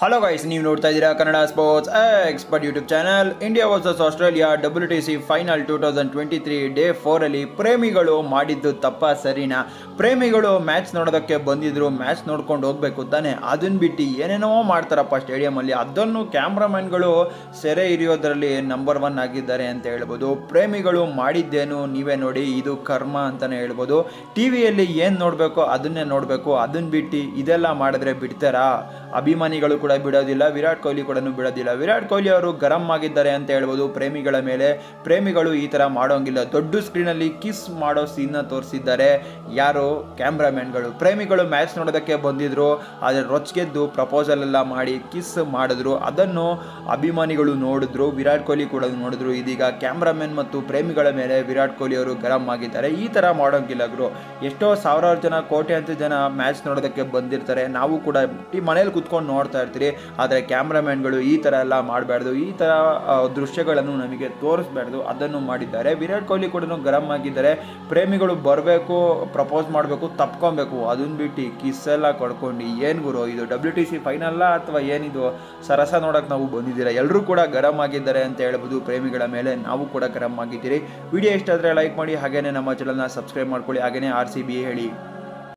hello guys ನೀವು ನೋಡ್ತಾ ಇದ್ದೀರಾ Kannada sports expert YouTube channel India versus Australia W T C final two thousand twenty three day ಫೋರಲ್ಲಿ ಪ್ರೇಮಿಗಳು ಮಾಡಿದ್ದು ತಪ್ಪ ಸರಿನಾ ಪ್ರೇಮಿಗಳು ಮ್ಯಾಚ್ ನೋಡೋದಕ್ಕೆ ಬಂದಿದ್ರು ಮ್ಯಾಚ್ ನೋಡ್ಕೊಂಡು ಹೋಗ್ಬೇಕು ತಾನೆ ಅದನ್ನ ಬಿಟ್ಟು ಏನೇನೋ ಮಾಡ್ತಾರಪ್ಪ ಸ್ಟೇಡಿಯಮಲ್ಲಿ ಅದನ್ನು ಕ್ಯಾಮ್ರಾಮನ್ಗಳು ಸೆರೆ ಹಿಡಿಯೋದ್ರಲ್ಲಿ ನಂಬರ್ ಒನ್ ಆಗಿದ್ದಾರೆ ಅಂತ ಹೇಳ್ಬೋದು ಪ್ರೇಮಿಗಳು ಮಾಡಿದ್ದೇನು ನೀವೇ ನೋಡಿ ಇದು ಕರ್ಮ ಅಂತಲೇ ಹೇಳ್ಬೋದು ಟಿ ವಿಯಲ್ಲಿ ಏನು ನೋಡಬೇಕು ಅದನ್ನೇ ನೋಡಬೇಕು ಅದನ್ನ ಬಿಟ್ಟು ಇದೆಲ್ಲ ಮಾಡಿದ್ರೆ ಬಿಡ್ತಾರಾ ಅಭಿಮಾನಿಗಳು ಕೂಡ ಬಿಡೋದಿಲ್ಲ ವಿರಾಟ್ ಕೊಹ್ಲಿ ಕೂಡ ಬಿಡೋದಿಲ್ಲ ವಿರಾಟ್ ಕೊಹ್ಲಿ ಅವರು ಗರಂ ಆಗಿದ್ದಾರೆ ಅಂತ ಹೇಳ್ಬೋದು ಪ್ರೇಮಿಗಳ ಮೇಲೆ ಪ್ರೇಮಿಗಳು ಈ ಥರ ಮಾಡೋಂಗಿಲ್ಲ ದೊಡ್ಡ ಸ್ಕ್ರೀನಲ್ಲಿ ಕಿಸ್ ಮಾಡೋ ಸೀನ್ನ ತೋರಿಸಿದ್ದಾರೆ ಯಾರು ಕ್ಯಾಮ್ರಾಮನ್ಗಳು ಪ್ರೇಮಿಗಳು ಮ್ಯಾಚ್ ನೋಡೋದಕ್ಕೆ ಬಂದಿದ್ರು ಆದರೆ ರೊಚ್ಗೆದ್ದು ಪ್ರಪೋಸಲ್ ಎಲ್ಲ ಮಾಡಿ ಕಿಸ್ ಮಾಡಿದ್ರು ಅದನ್ನು ಅಭಿಮಾನಿಗಳು ನೋಡಿದ್ರು ವಿರಾಟ್ ಕೊಹ್ಲಿ ಕೂಡ ನೋಡಿದ್ರು ಇದೀಗ ಕ್ಯಾಮ್ರಾಮನ್ ಮತ್ತು ಪ್ರೇಮಿಗಳ ಮೇಲೆ ವಿರಾಟ್ ಕೊಹ್ಲಿ ಅವರು ಗರಂ ಆಗಿದ್ದಾರೆ ಈ ಥರ ಮಾಡೋಂಗಿಲ್ಲ ಗುರು ಎಷ್ಟೋ ಸಾವಿರಾರು ಜನ ಕೋಟ್ಯಾಂತರ ಜನ ಮ್ಯಾಚ್ ನೋಡೋದಕ್ಕೆ ಬಂದಿರ್ತಾರೆ ನಾವು ಕೂಡ ಈ ಮನೇಲಿ ಕುತ್ಕೊಂಡು ನೋಡ್ತಾ ಇರ್ತೀರಿ ಆದರೆ ಕ್ಯಾಮ್ರಾಮನ್ಗಳು ಈ ಥರ ಎಲ್ಲ ಮಾಡಬಾರ್ದು ಈ ಥರ ಆ, ದೃಶ್ಯಗಳನ್ನು ನಮಗೆ ತೋರಿಸ್ಬಾರ್ದು ಅದನ್ನು ಮಾಡಿದ್ದಾರೆ ವಿರಾಟ್ ಕೊಹ್ಲಿ ಕೂಡ ಗರಂ ಆಗಿದ್ದಾರೆ ಪ್ರೇಮಿಗಳು ಬರಬೇಕು ಪ್ರಪೋಸ್ ಮಾಡಬೇಕು ತಪ್ಕೊಬೇಕು ಅದನ್ನ ಬಿಟ್ಟು ಕಿಸ್ ಎಲ್ಲ ಕೊಡ್ಕೊಂಡು ಏನು ಗುರು ಇದು ಡಬ್ಲ್ಯೂ ಟಿ ಸಿ ಫೈನಲ್ಲ ಅಥವಾ ಏನಿದು ಸರಸ ನೋಡೋಕೆ ನಾವು ಬಂದಿದ್ದೀರಾ ಎಲ್ಲರೂ ಕೂಡ ಗರಂ ಆಗಿದ್ದಾರೆ ಅಂತ ಹೇಳ್ಬೋದು ಪ್ರೇಮಿಗಳ ಮೇಲೆ ನಾವು ಕೂಡ ಗರಂ ಆಗಿದ್ದೀರಿ ವಿಡಿಯೋ ಇಷ್ಟ ಆದರೆ ಲೈಕ್ ಮಾಡಿ ಹಾಗೇನೇ ನಮ್ಮ ಚಾನಲ್ನ ಸಬ್ಸ್ಕ್ರೈಬ್ ಮಾಡ್ಕೊಳ್ಳಿ ಹಾಗೇನೇ ಆರ್ ಸಿ ಬಿ ಹೇಳಿ